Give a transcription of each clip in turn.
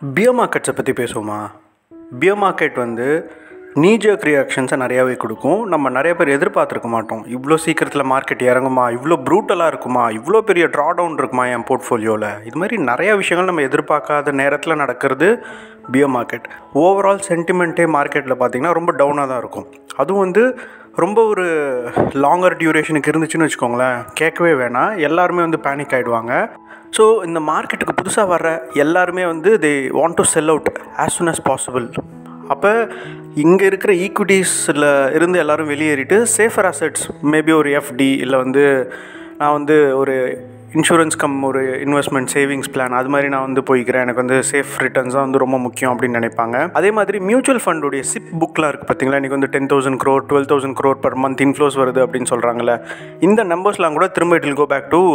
pier மார்க்கெட்ஸை பற்றி பேசுவோமா பியர் மார்க்கெட் வந்து நீஜர்க் ரியாக்ஷன்ஸை நிறையாவே கொடுக்கும் நம்ம நிறைய பேர் எதிர்பார்த்துருக்க மாட்டோம் இவ்வளோ சீக்கிரத்தில் மார்க்கெட் இறங்குமா இவ்வளோ ப்ரூட்டலாக இருக்குமா இவ்வளோ பெரிய ட்ரா டவுன் இருக்குமா என் போர்ட்ஃபோலியோவில் இது மாதிரி நிறையா விஷயங்கள் நம்ம எதிர்பார்க்காத நேரத்தில் நடக்கிறது பியர் மார்க்கெட் ஓவரால் சென்டிமெண்ட்டே மார்க்கெட்டில் பார்த்திங்கன்னா ரொம்ப டவுனாக தான் இருக்கும் அதுவும் வந்து ரொம்ப ஒரு லாங்கர் டியூரேஷனுக்கு இருந்துச்சுன்னு வச்சுக்கோங்களேன் கேட்கவே வேணாம் எல்லாருமே வந்து பேனிக் ஆகிடுவாங்க ஸோ இந்த மார்க்கெட்டுக்கு புதுசாக வர்ற எல்லாருமே வந்து they want to sell out as soon as possible அப்போ இங்கே இருக்கிற ஈக்விட்டிஸில் இருந்து எல்லோரும் வெளியேறிட்டு சேஃபர் அசெட்ஸ் மேபி ஒரு எஃப்டி இல்லை வந்து நான் வந்து ஒரு இன்சூரன்ஸ் கம் ஒரு இன்வெஸ்ட்மெண்ட் சேவிங்ஸ் பிளான் அது மாதிரி நான் வந்து போய்க்கிறேன் எனக்கு வந்து சேஃப் ரிட்டர்ன்ஸ் தான் வந்து ரொம்ப முக்கியம் அப்படின்னு நினைப்பாங்க அதே மாதிரி மியூச்சுவல் ஃபண்டுடைய சிப் புக்லாம் இருக்குது பார்த்தீங்களா இன்றைக்கி வந்து ten thousand crore twelve thousand crore per month inflows வருது அப்படின்னு சொல்கிறாங்களே இந்த நம்பர்ஸ்லாம் கூட திரும்ப it will go back to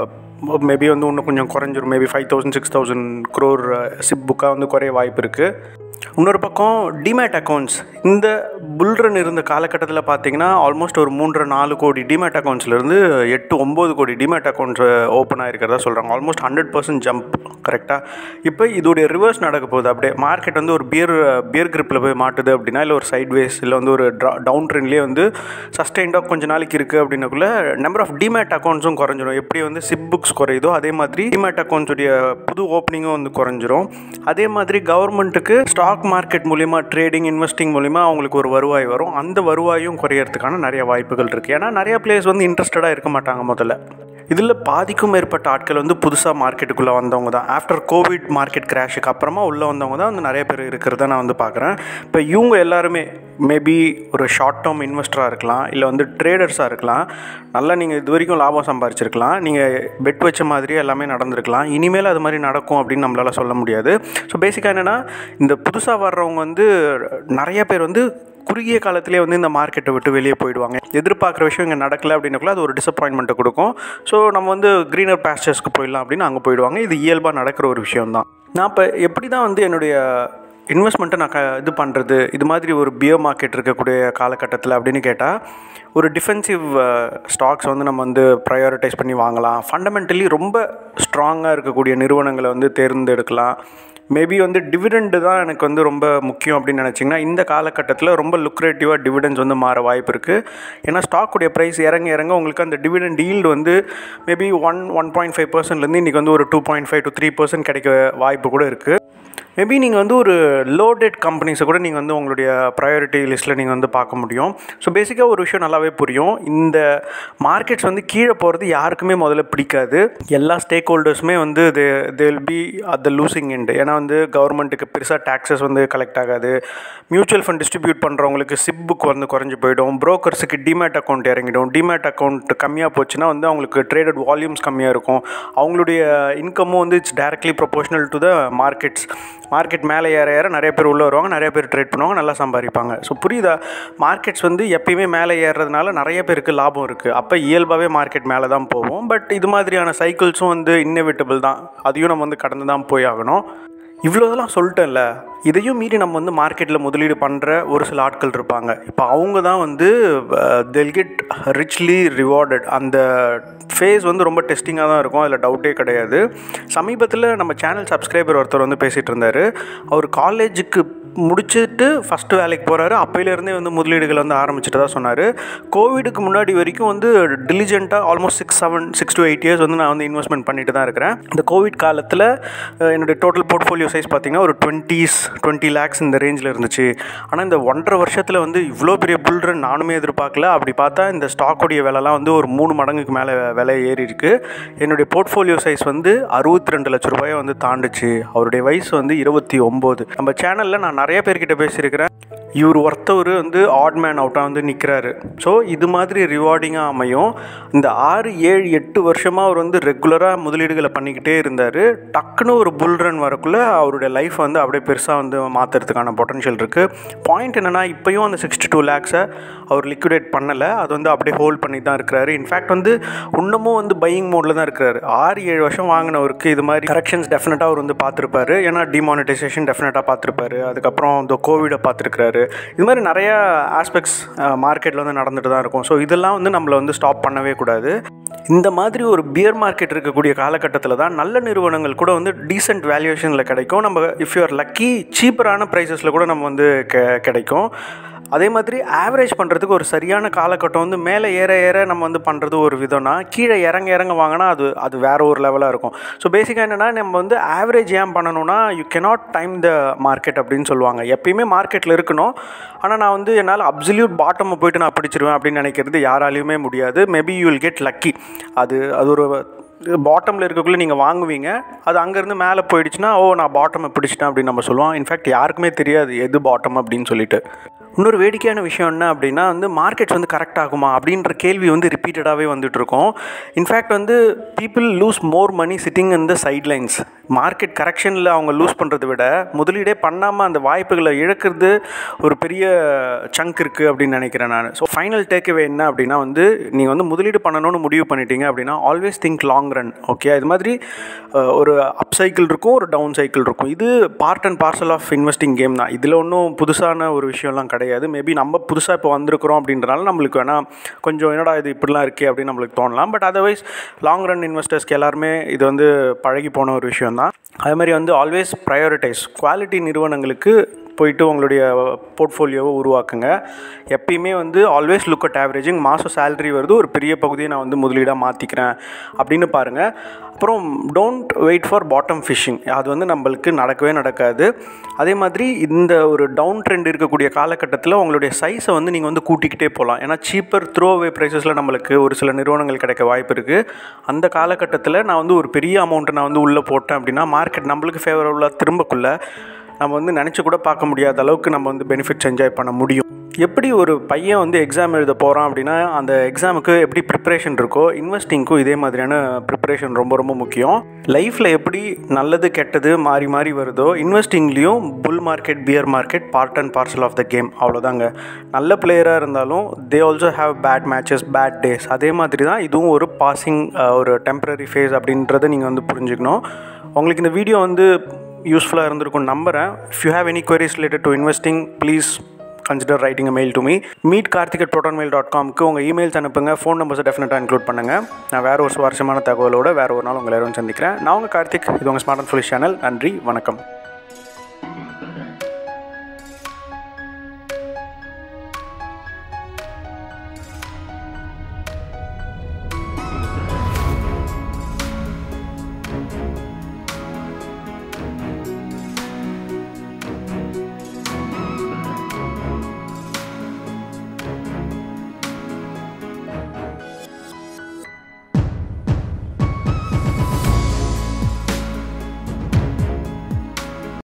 maybe வந்து இன்னும் கொஞ்சம் குறைஞ்சிரும் maybe five thousand six thousand crore SIP புக்காக வந்து குறைய வாய்ப்பு இருக்குது இன்னொரு பக்கம் டிமேட் அக்கௌண்ட்ஸ் இந்த புல்ரன் இருந்த காலகட்டத்தில் பார்த்தீங்கன்னா ஆல்மோஸ்ட் ஒரு மூன்றரை நாலு கோடி டிமேட் அக்கௌண்ட்ஸ்லேருந்து எட்டு ஒம்பது கோடி டிமேட் அக்கௌண்ட்ஸ் ஓப்பன் ஆகிருக்கிறதா சொல்கிறாங்க ஆல்மோஸ்ட் ஹண்ட்ரட் பர்சன்ட் ஜம்ப் கரெக்டாக இப்போ இதோடைய ரிவர்ஸ் நடக்க போகுது அப்படியே மார்க்கெட் வந்து ஒரு பியர் பியர் கிரிப்பில் போய் மாட்டுது அப்படின்னா இல்லை ஒரு சைட்வேஸ் இல்லை வந்து ஒரு ட்ரா டவுன் ட்ரெண்ட்லேயே வந்து சஸ்டெயின்டாக கொஞ்ச நாளைக்கு இருக்குது அப்படின்னக்குள்ள நம்பர் ஆஃப் டிமேட் அக்கௌண்ட்ஸும் குறைஞ்சிரும் எப்படி வந்து சிப் புக்ஸ் குறையுதோ அதே மாதிரி டிமேட் அக்கௌண்ட்ஸுடைய புது ஓப்பனிங்கும் வந்து குறைஞ்சிரும் அதே மாதிரி கவர்மெண்ட்டுக்கு ஸ்டாக் மார்க்கெட் மூலிமா ட்ரேடிங் இன்வெஸ்டிங் மூலிமா அவங்களுக்கு ஒரு வருவாய் வரும் அந்த வருவாயும் குறையறதுக்கான நிறைய வாய்ப்புகள் இருக்குது ஏன்னா நிறைய பிளேயர்ஸ் வந்து இன்ட்ரெஸ்டடாக இருக்க மாட்டாங்க முதல்ல இதில் பாதிக்கும் மேற்பட்ட ஆட்கள் வந்து புதுசாக மார்க்கெட்டுக்குள்ளே வந்தவங்க தான் ஆஃப்டர் கோவிட் மார்க்கெட் கிராஷுக்கு அப்புறமா உள்ளே வந்தவங்க தான் வந்து நிறைய பேர் இருக்கிறத நான் வந்து பார்க்குறேன் இப்போ இவங்க எல்லாருமே மேபி ஒரு ஷார்ட் டேர்ம் இன்வெஸ்டராக இருக்கலாம் இல்லை வந்து ட்ரேடர்ஸாக இருக்கலாம் நல்லா நீங்கள் இது வரைக்கும் லாபம் சம்பாரிச்சிருக்கலாம் நீங்கள் பெட் வச்ச மாதிரியே எல்லாமே நடந்திருக்கலாம் இனிமேல் அது மாதிரி நடக்கும் அப்படின்னு நம்மளால் சொல்ல முடியாது ஸோ பேசிக்காக என்னென்னா இந்த புதுசாக வர்றவங்க வந்து நிறைய பேர் வந்து குறுகிய காலத்திலே வந்து இந்த மார்க்கெட்டை விட்டு வெளியே போயிடுவாங்க எதிர்பார்க்குற விஷயம் இங்கே நடக்கலை அப்படின்னக்குள்ள அது ஒரு டிசப்பாயின்மெண்ட்டை கொடுக்கும் ஸோ நம்ம வந்து க்ரீனர் பேஸ்டர்ஸ்க்கு போயிடலாம் அப்படின்னு அங்கே போயிடுவாங்க இது இயல்பாக நடக்கிற ஒரு விஷயம் தான் நான் இப்போ எப்படி தான் வந்து என்னுடைய இன்வெஸ்ட்மெண்ட்டை நான் க இது பண்ணுறது இது மாதிரி ஒரு பியர் மார்க்கெட் இருக்கக்கூடிய காலகட்டத்தில் அப்படின்னு கேட்டால் ஒரு டிஃபென்சிவ் ஸ்டாக்ஸ் வந்து நம்ம வந்து ப்ரையாரிட்டைஸ் பண்ணி வாங்கலாம் ஃபண்டமெண்டலி ரொம்ப ஸ்ட்ராங்காக இருக்கக்கூடிய நிறுவனங்களை வந்து தேர்ந்தெடுக்கலாம் மேபி வந்து டிவிடெண்டு தான் எனக்கு வந்து ரொம்ப முக்கியம் அப்படின்னு நினச்சிங்கன்னா இந்த காலகட்டத்தில் ரொம்ப லுக்ரேட்டிவாக டிவிடெண்ட்ஸ் வந்து மாற வாய்ப்பு இருக்குது ஏன்னா ஸ்டாக்குடைய ப்ரைஸ் இறங்க இறங்க உங்களுக்கு அந்த டிவிடெண்ட் ஈல்டு வந்து maybe one one point five பர்சன்ட்லேருந்து இன்றைக்கி வந்து ஒரு two point five to three percent கிடைக்க வாய்ப்பு கூட இருக்குது மேபி நீங்கள் வந்து ஒரு லோ டேட் கம்பெனிஸை கூட நீங்கள் வந்து உங்களுடைய ப்ரையாரிட்டி லிஸ்ட்டில் நீங்கள் வந்து பார்க்க முடியும் ஸோ பேசிக்காக ஒரு விஷயம் நல்லாவே புரியும் இந்த மார்க்கெட்ஸ் வந்து கீழே போகிறது யாருக்குமே முதல்ல பிடிக்காது எல்லா ஸ்டேக் ஹோல்டர்ஸுமே வந்து they they will be at the losing end ஏன்னா வந்து கவர்மெண்ட்டுக்கு பெருசாக டேக்ஸஸ் வந்து கலெக்ட் ஆகாது மியூச்சுவல் ஃபண்ட் டிஸ்ட்ரிபியூட் பண்ணுறவங்களுக்கு சிப் புக் வந்து குறைஞ்சி போயிடும் ப்ரோக்கர்ஸுக்கு டிமேட் அக்கௌண்ட் இறங்கிடும் டிமேட் அக்கௌண்ட் கம்மியாக போச்சுன்னா வந்து அவங்களுக்கு ட்ரேடட் வால்யூம்ஸ் கம்மியாக இருக்கும் அவங்களுடைய இன்கமும் வந்து it's directly proportional to the markets market மேலே ஏற ஏற நிறைய பேர் உள்ளே வருவாங்க நிறைய பேர் ட்ரேட் பண்ணுவாங்க நல்லா சம்பாதிப்பாங்க ஸோ புரியுதா மார்க்கெட்ஸ் வந்து எப்பயுமே மேலே ஏறுறதுனால நிறைய பேருக்கு லாபம் இருக்குது அப்போ இயல்பாகவே மார்க்கெட் மேலே தான் போவோம் பட் இது மாதிரியான சைக்கிள்ஸும் வந்து இன்னெவிட்டபிள் தான் அதையும் நம்ம வந்து கடந்து தான் போய் ஆகணும் இவ்வளோதெல்லாம் சொல்லிட்டேன்ல இதையும் மீறி நம்ம வந்து மார்க்கெட்டில் முதலீடு பண்ணுற ஒரு சில ஆட்கள் இருப்பாங்க இப்போ அவங்க தான் வந்து தெல் கெட் ரிச்லி ரிவார்டட் அந்த ஃபேஸ் வந்து ரொம்ப டெஸ்டிங்காக தான் இருக்கும் அதில் டவுட்டே கிடையாது சமீபத்தில் நம்ம சேனல் சப்ஸ்கிரைபர் ஒருத்தர் வந்து பேசிகிட்டு இருந்தார் அவர் காலேஜுக்கு முடிச்சுட்டு ஃபஸ்ட்டு வேலைக்கு போகிறாரு அப்பையிலேருந்தே வந்து முதலீடுகள் வந்து ஆரம்பிச்சுட்டு தான் சொன்னார் கோவிடுக்கு முன்னாடி வரைக்கும் வந்து டிலிஜென்ட்டாக almost six seven six to eight years வந்து நான் வந்து இன்வெஸ்ட்மெண்ட் பண்ணிட்டு தான் இருக்கிறேன் இந்த கோவிட் காலத்தில் என்னுடைய டோட்டல் போர்ட்ஃபோலியோ சைஸ் பார்த்திங்கன்னா ஒரு டுவெண்ட்டீஸ் டுவெண்ட்டி லேக்ஸ் இந்த ரேஞ்சில் இருந்துச்சு ஆனால் இந்த ஒன்றரை வருஷத்தில் வந்து இவ்வளோ பெரிய புல்ரன் நானுமே எதிர்பார்க்கல அப்படி பார்த்தா இந்த ஸ்டாக்கோடைய விலைலாம் வந்து ஒரு மூணு மடங்குக்கு மேலே விலை ஏறி இருக்கு என்னுடைய போர்ட்ஃபோலியோ சைஸ் வந்து அறுபத்தி ரெண்டு லட்ச ரூபாயை வந்து தாண்டுச்சு அவருடைய வயசு வந்து இருபத்தி ஒம்பது நம்ம சேனலில் நான் நிறைய பேர்கிட்ட பேசியிருக்கிறேன் இவர் ஒருத்தவர் வந்து ஆட் மேன் அவுட்டாக வந்து நிற்கிறாரு ஸோ இது மாதிரி ரிவார்டிங்காக அமையும் இந்த ஆறு ஏழு எட்டு வருஷமாக அவர் வந்து ரெகுலராக முதலீடுகளை பண்ணிக்கிட்டே இருந்தார் டக்குன்னு ஒரு புல் ரன் வரக்குள்ளே அவருடைய லைஃப் வந்து அப்படியே பெருசாக வந்து மாற்றுறதுக்கான பொட்டன்ஷியல் இருக்குது பாயிண்ட் என்னென்னா இப்போயும் அந்த சிக்ஸ்டி டூ லேக்ஸை அவர் லிக்விடேட் பண்ணலை அது வந்து அப்படியே ஹோல்ட் பண்ணி தான் இருக்கிறாரு இன்ஃபேக்ட் வந்து இன்னமும் வந்து பையிங் மோடில் தான் இருக்கிறாரு ஆறு ஏழு வருஷம் வாங்கினவருக்கு இது மாதிரி கரெக்ஷன்ஸ் டெஃபினட்டாக அவர் வந்து பார்த்துருப்பாரு ஏன்னா டிமானிட்டைசேஷன் டெஃபினட்டாக பார்த்துருப்பாரு அதுக்கப்புறம் இந்த கோவிடை பார்த்துருக்காரு இது மாதிரி நிறையா ஆஸ்பெக்ட்ஸ் மார்க்கெட்டில் வந்து நடந்துட்டு தான் இருக்கும் ஸோ இதெல்லாம் வந்து நம்மளை வந்து ஸ்டாப் பண்ணவே கூடாது இந்த மாதிரி ஒரு பியர் மார்க்கெட் இருக்கக்கூடிய காலகட்டத்தில் தான் நல்ல நிறுவனங்கள் கூட வந்து டீசென்ட் வேல்யூவேஷனில் கிடைக்கும் நம்ம இஃப் யூஆர் லக்கி சீப்பரான ப்ரைஸஸில் கூட நம்ம வந்து கெ கிடைக்கும் அதே மாதிரி ஆவரேஜ் பண்ணுறதுக்கு ஒரு சரியான காலகட்டம் வந்து மேலே ஏற ஏற நம்ம வந்து பண்ணுறது ஒரு விதம்னா கீழே இறங்க இறங்க வாங்கினா அது அது வேறு ஒரு லெவலாக இருக்கும் ஸோ பேசிக்காக என்னென்னா நம்ம வந்து ஆவரேஜ் ஏன் பண்ணணும்னா you cannot time the market அப்படின்னு சொல்லுவாங்க எப்பயுமே மார்க்கெட்டில் இருக்கணும் ஆனால் நான் வந்து என்னால் அப்சல்யூட் பாட்டம் போயிட்டு நான் பிடிச்சிருவேன் அப்படின்னு நினைக்கிறது யாராலையுமே முடியாது maybe you will get lucky அது அது ஒரு பாட்டமில் இருக்கக்குள்ளே நீங்கள் வாங்குவீங்க அது அங்கேருந்து மேலே போயிடுச்சுன்னா ஓ நான் பாட்டமை பிடிச்சிட்டேன் அப்படின்னு நம்ம சொல்லுவோம் இன்ஃபேக்ட் யாருக்குமே தெரியாது எது பாட்டம் அப்படின்னு சொல்லிட்டு இன்னொரு வேடிக்கையான விஷயம் என்ன அப்படின்னா வந்து மார்க்கெட்ஸ் வந்து கரெக்ட் ஆகுமா அப்படின்ற கேள்வி வந்து ரிப்பீட்டடாகவே வந்துட்டு இருக்கும் இன்ஃபேக்ட் வந்து people lose more money sitting in the sidelines market கரெக்ஷனில் அவங்க லூஸ் பண்ணுறதை விட முதலீடே பண்ணாமல் அந்த வாய்ப்புகளை இழக்கிறது ஒரு பெரிய சங்க் இருக்குது அப்படின்னு நினைக்கிறேன் நான் ஸோ ஃபைனல் டேக்அவே என்ன அப்படின்னா வந்து நீங்கள் வந்து முதலீடு பண்ணணும்னு முடிவு பண்ணிட்டீங்க அப்படின்னா always think long run okay இது மாதிரி ஒரு அப் சைக்கிள் இருக்கும் ஒரு டவுன் சைக்கிள் இருக்கும் இது part and parcel of investing game தான் இதில் ஒன்றும் புதுசான ஒரு விஷயம்லாம் கிடையாது மேபி நம்ம புதுசாக இப்போ வந்திருக்கிறோம் அப்படின்றனால நம்மளுக்கு வேணால் கொஞ்சம் என்னடா இது இப்படிலாம் இருக்கே அப்படின்னு நம்மளுக்கு தோணலாம் பட் அதர்வைஸ் லாங் ரன் இன்வெஸ்டர்ஸ்க்கு எல்லாருமே இது வந்து பழகி போன ஒரு விஷயம் தான் அதே மாதிரி வந்து ஆல்வேஸ் ப்ரையாரிட்டைஸ் குவாலிட்டி நிறுவனங்களுக்கு போயிட்டு உங்களுடைய போர்ட்ஃபோலியோவை உருவாக்குங்க எப்பயுமே வந்து ஆல்வேஸ் லுக் அட் ஆவரேஜிங் மாதம் சேலரி வருது ஒரு பெரிய பகுதியை நான் வந்து முதலீடாக மாற்றிக்கிறேன் அப்படின்னு பாருங்கள் அப்புறம் don't wait for bottom fishing அது வந்து நம்மளுக்கு நடக்கவே நடக்காது அதே மாதிரி இந்த ஒரு டவுன் ட்ரெண்ட் இருக்கக்கூடிய காலகட்டத்தில் உங்களுடைய சைஸை வந்து நீங்கள் வந்து கூட்டிக்கிட்டே போகலாம் ஏன்னா சீப்பர் த்ரோ அவே ப்ரைஸஸில் நம்மளுக்கு ஒரு சில நிறுவனங்கள் கிடைக்க வாய்ப்பு இருக்குது அந்த காலகட்டத்தில் நான் வந்து ஒரு பெரிய அமௌண்ட்டை நான் வந்து உள்ளே போட்டேன் அப்படின்னா மார்க்கெட் நம்மளுக்கு ஃபேவரபுளாக திரும்பக்குள்ளே நம்ம வந்து நினச்சி கூட பார்க்க முடியாத அளவுக்கு நம்ம வந்து பெனிஃபிட்ஸ் என்ஜாய் பண்ண முடியும் எப்படி ஒரு பையன் வந்து எக்ஸாம் எழுத போகிறான் அப்படின்னா அந்த எக்ஸாமுக்கு எப்படி ப்ரிப்பரேஷன் இருக்கோ இன்வெஸ்டிங்க்கும் இதே மாதிரியான ப்ரிப்பரேஷன் ரொம்ப ரொம்ப முக்கியம் லைஃப்பில் எப்படி நல்லது கெட்டது மாறி மாறி வருதோ இன்வெஸ்டிங்லேயும் bull market bear market part and parcel of the game அவ்வளோதாங்க நல்ல பிளேயராக இருந்தாலும் they also have bad matches bad days அதே மாதிரி தான் இதுவும் ஒரு பாசிங் ஒரு டெம்பரரி ஃபேஸ் அப்படின்றத நீங்கள் வந்து புரிஞ்சுக்கணும் உங்களுக்கு இந்த வீடியோ வந்து யூஸ்ஃபுல்லாக இருந்திருக்கும் நம்புகிறேன் if you have any queries related to investing please consider writing mail to me meet Karthik at ProtonMail dot காம்க்கு உங்கள் இமெயில்ஸ் அனுப்புங்க ஃபோன் நம்பர்ஸை டெஃபினட்டாக இன்க்ளூட் பண்ணுங்கள் நான் வேறு ஒரு சுவாரஸ்யமான தகவலோட வேறு ஒரு நாள் உங்களை எல்லாரும் சந்திக்கிறேன் நான் உங்கள் கார்த்திக் இது உங்கள் ஸ்மார்ட் அண்ட் ஃபுல் சேனல் நன்றி வணக்கம்